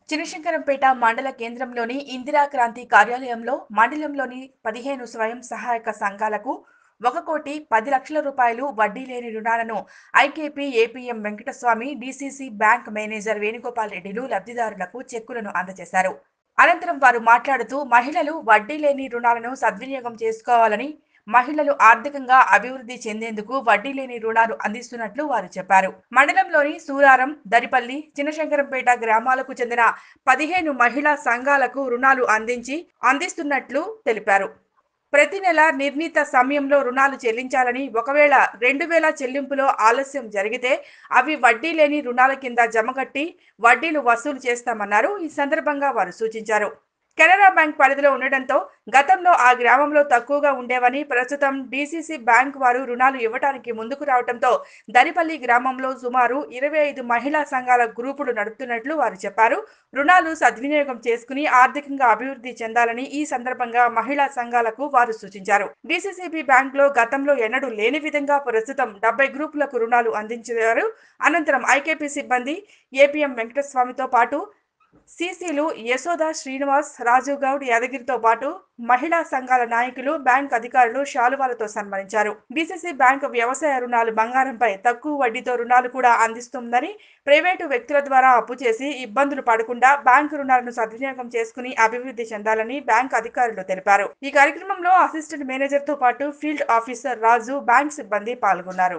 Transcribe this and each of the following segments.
చినశంకరంపేట మండల కేంద్రంలోని ఇందిరా క్రాంతి కార్యాలయంలో మండలంలోని పదిహేను స్వయం సహాయక సంఘాలకు ఒక కోటి పది లక్షల రూపాయలు వడ్డీ లేని రుణాలను IKP APM Venkataswamy DCC bank manager Venugopal రెడ్డిలు లబ్ధిదారులకు చెక్కులను అందజేశారు అనంతరం వారు మాట్లాడుతూ మహిళలు వడ్డీ లేని రుణాలను సద్వినియోగం చేసుకోవాలని మహిళలు ఆర్థికంగా అభివృద్ధి చెందేందుకు వడ్డీ లేని రుణాలు అందిస్తున్నట్లు వారు చెప్పారు మండలంలోని సూరారం దరిపల్లి చిన్నశంకరంపేట గ్రామాలకు చెందిన పదిహేను మహిళా సంఘాలకు రుణాలు అందించి అందిస్తున్నట్లు తెలిపారు ప్రతి నెల నిర్ణీత సమయంలో రుణాలు చెల్లించాలని ఒకవేళ రెండు వేల చెల్లింపులో ఆలస్యం జరిగితే అవి వడ్డీ లేని రుణాల కింద జమకట్టి వడ్డీలు వసూలు చేస్తామన్నారు ఈ సందర్భంగా వారు సూచించారు కెనరా బ్యాంక్ పరిధిలో ఉండటంతో గతంలో ఆ గ్రామంలో తక్కువగా ఉండేవని ప్రస్తుతం డీసీసీ బ్యాంక్ వారు రుణాలు ఇవ్వడానికి ముందుకు రావడంతో దరిపల్లి గ్రామంలో సుమారు ఇరవై ఐదు మహిళా సంఘాల గ్రూపులు నడుపుతున్నట్లు వారు చెప్పారు రుణాలు సద్వినియోగం చేసుకుని ఆర్థికంగా అభివృద్ధి చెందాలని ఈ సందర్భంగా మహిళా సంఘాలకు వారు సూచించారు డీసీసీబీ బ్యాంక్ లో గతంలో ఎన్నడూ లేని విధంగా ప్రస్తుతం డెబ్బై గ్రూపులకు రుణాలు అందించారు అనంతరం ఐకేపీ సిబ్బంది ఏపీఎం వెంకటస్వామితో పాటు సీసీలు యశోద శ్రీనివాస్ రాజు గౌడ్ యాదగిరితో పాటు మహిళా సంఘాల నాయకులు బ్యాంక్ అధికారులు శాలువాలతో సన్మానించారు బీసీసీ బ్యాంక్ వ్యవసాయ రుణాలు బంగారంపై తక్కువ వడ్డీతో రుణాలు కూడా అందిస్తుందని ప్రైవేటు వ్యక్తుల ద్వారా అప్పు చేసి ఇబ్బందులు పడకుండా బ్యాంకు రుణాలను సద్వినియోగం చేసుకుని అభివృద్ధి చెందాలని బ్యాంక్ అధికారులు తెలిపారు ఈ కార్యక్రమంలో అసిస్టెంట్ మేనేజర్ తో పాటు ఫీల్డ్ ఆఫీసర్ రాజు బ్యాంక్ సిబ్బంది పాల్గొన్నారు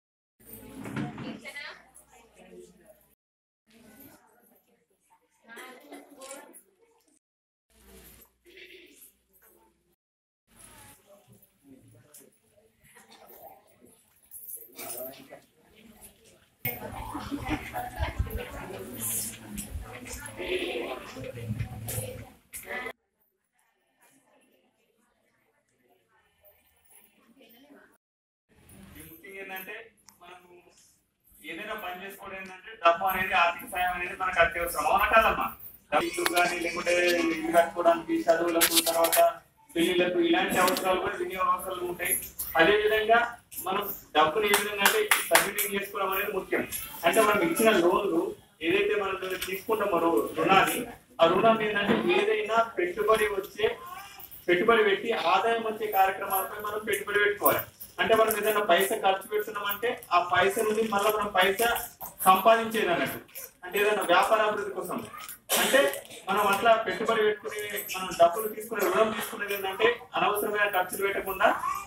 ఈ ముఖ్యంగా ఏంటంటే మనం ఏదైనా పని చేసుకోవడం ఏంటంటే డబ్బు అనేది ఆర్థిక సాయం అనేది మనకు అత్యవసరం అవునా కాదమ్మా డబ్బులు కానీ లేకుంటే ఇల్లు కట్టుకోవడానికి చదువులకు తర్వాత పెళ్లిళ్ళకు ఇలాంటి అవసరాలు కూడా వినియోగ అవసరాలు ఉంటాయి అదే విధంగా మనం డబ్బుని ఏ విధంగా అంటే సద్వినియోగం చేసుకోవడం అనేది ముఖ్యం అంటే మనం ఇచ్చిన లోన్లు ఏదైతే మనం తీసుకుంటామో రు- రుణాన్ని ఆ రుణం ఏంటంటే ఏదైనా పెట్టుబడి వచ్చే పెట్టుబడి పెట్టి ఆదాయం వచ్చే కార్యక్రమాలపై మనం పెట్టుబడి పెట్టుకోవాలి అంటే మనం ఏదైనా పైసా ఖర్చు పెడుతున్నామంటే ఆ పైస నుండి మళ్ళీ మనం పైసా సంపాదించేది అన్నట్టు అంటే ఏదైనా వ్యాపార అభివృద్ధి కోసం అంటే మనం అట్లా పెట్టుబడి పెట్టుకుని మనం డబ్బులు తీసుకునే రుణం తీసుకునేది ఏంటంటే అనవసరమైన ఖర్చులు పెట్టకుండా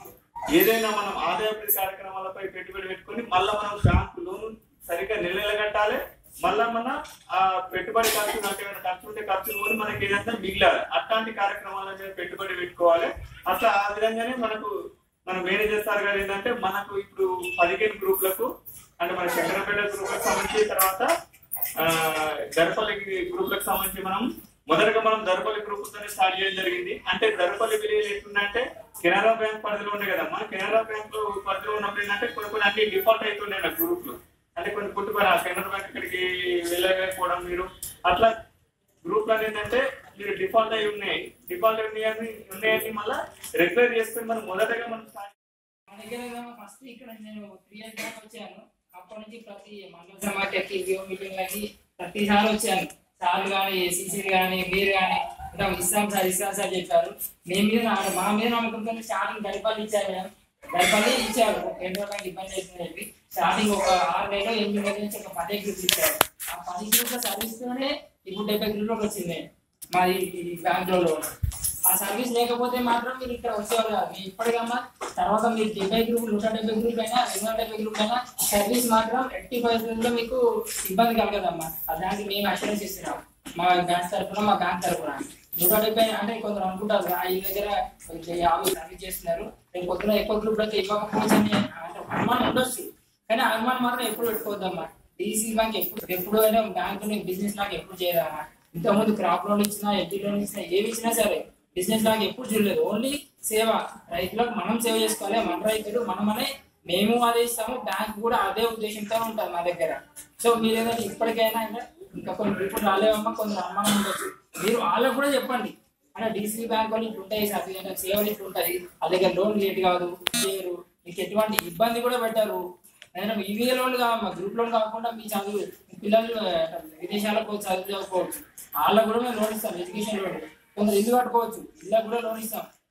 ఏదైనా మనం ఆదాయాభివృద్ధి కార్యక్రమాలపై పెట్టుబడి పెట్టుకొని మళ్ళీ మనం బ్యాంకు లోన్ సరిగ్గా నెల నెల కట్టాలి మళ్ళా మన ఆ పెట్టుబడి ఖర్చు నాకు ఏమైనా ఖర్చు ఉంటే ఖర్చు కూడా మనకి ఏదంటే మిగిలాలి అట్లాంటి కార్యక్రమాల మీద పెట్టుబడి పెట్టుకోవాలి అట్లా ఆ విధంగానే మనకు మన మేనేజర్ సార్ గారు ఏంటంటే మనకు ఇప్పుడు పదిహేను గ్రూపులకు అంటే మన శంకరపేట గ్రూప్లకు సంబంధించి తర్వాత ఆ, దర్పల్లి గ్రూప్లకు సంబంధించి మనం మొదటగా మనం దర్పల్లి గ్రూప్ తోనే స్టార్ట్ చేయడం జరిగింది అంటే దర్పల్లి విలేజ్ ఎట్లుందంటే కెనరా బ్యాంక్ పరిధిలో ఉండే కదమ్మా కెనరా బ్యాంక్ పరిధిలో ఉన్నప్పుడు ఏంటంటే కొన్ని కొన్ని అన్ని డిఫాల్ట్ అవుతుండే నా గ్రూప్లు అంటే కొన్ని పుట్టుకొని ఆ కెనరా బ్యాంక్ ఇక్కడికి వెళ్ళకపోవడం మీరు అట్లా గ్రూప్ ఏంటంటే మీరు డిఫాల్ట్ అయి ఉన్నాయి డిఫాల్ట్ ఉన్నాయని ఉన్నాయని మళ్ళీ రెగ్యులర్ చేసుకొని మనం మొదటగా మనం start మా దగ్గర ఫస్ట్ ఇక్కడ నేను త్రీ ఇయర్స్ బ్యాక్ వచ్చాను అప్పటి నుంచి ప్రతి మండల సమాఖ్యకి జియో మీటింగ్లకి ప్రతిసారి వచ్చాను సార్లు కానీ సీసీలు కానీ మీరు కానీ ఇంకా ఇస్తాం సార్ ఇస్తాం సార్ చెప్పారు మేము మీద నా- మా మీద నమ్మకంతో స్టార్టింగ్ గడిపల్లి ఇచ్చారు మేము గడిపల్లి ఇచ్చారు కేంద్ర బ్యాంక్ ఇబ్బంది అవుతుందని చెప్పి స్టార్టింగ్ ఒక ఆరు నెలలు ఎనిమిది నెలల నుంచి ఒక పదే గ్రూప్ ఇచ్చారు ఆ పది గ్రూప్ల సర్వీస్తోనే ఇప్పుడు డెబ్బై గ్రూప్లకు వచ్చింది మాది ఈ బ్యాంక్ లో లోన్ ఆ సర్వీస్ లేకపోతే మాత్రం మీరు ఇక్కడ వచ్చేవారు కాదు మీరు ఇప్పటికమ్మా తర్వాత మీరు డెబ్బై గ్రూప్ నూట డెబ్బై గ్రూప్ అయినా రెండు వందల డెబ్బై గ్రూప్ అయినా సర్వీస్ మాత్రం ఎట్టి పరిస్థితుల్లో మీకు ఇబ్బంది కలగదమ్మా ఆ దానికి మేము అష్యూరెన్స్ ఇస్తున్నాం మా బ్యాంక్ తరఫున మా బ్యాంక్ తరఫున నూట డెబ్బై అంటే కొందరు అనుకుంటారు "ఆ, ఈ దగ్గర కొంచెం యాభై సర్వీస్ చేస్తున్నారు రేపు పొద్దున ఎక్కువ గ్రూప్ అయితే ఇవ్వకపోవచ్చు అని అంటే ఒక అనుమానం ఉండొచ్చు కానీ ఆ అనుమానం మాత్రం ఎప్పుడు పెట్టుకోవద్దమ్మా డీసీ బ్యాంక్ ఎప్పుడు ఎప్పుడు అయినా బ్యాంక్ బిజినెస్ లాగా ఎప్పుడు చేయదమ్మా ఇంతకుముందు క్రాప్ లోన్ ఇచ్చినా ఎడ్డీ లోన్ ఇచ్చినా ఏమి ఇచ్చినా సరే బిజినెస్ లాగా ఎప్పుడు చూడలేదు ఓన్లీ సేవ రైతులకు మనం సేవ చేసుకోవాలి మన రైతులు మనమనే మేము అదే ఇస్తాము బ్యాంక్ కూడా అదే ఉద్దేశంతో ఉంటుంది మా దగ్గర సో మీరు ఏదైనా ఇప్పటికైనా అంటే ఇంకా కొన్ని గ్రూపులు రాలేవమ్మా కొందరు అనుమానం ఉండొచ్చు మీరు వాళ్ళకు కూడా చెప్పండి అంటే డీసీ బ్యాంక్ వాళ్ళు ఇట్లా ఉంటాయి సార్ ఇట్లా సేవలు ఇట్లా ఉంటాయి వాళ్ళ దగ్గర లోన్ లేట్ కాదు చేయరు మీకు ఎటువంటి ఇబ్బంది కూడా పెట్టారు ఏదైనా ఈవీఏ లోన్ కావమ్మా గ్రూప్ లోన్ కాకుండా మీ చదువు మీ పిల్లలు ఆ, విదేశాలకు పోయి చదువు చదువుకోవచ్చు వాళ్ళకు కూడా మేము లోన్ ఇస్తాం ఎడ్యుకేషన్ లోన్ కొందరు ఇల్లు కట్టుకోవచ్చు ఇళ్ళకి కూడా లోన్ ఇస్తాం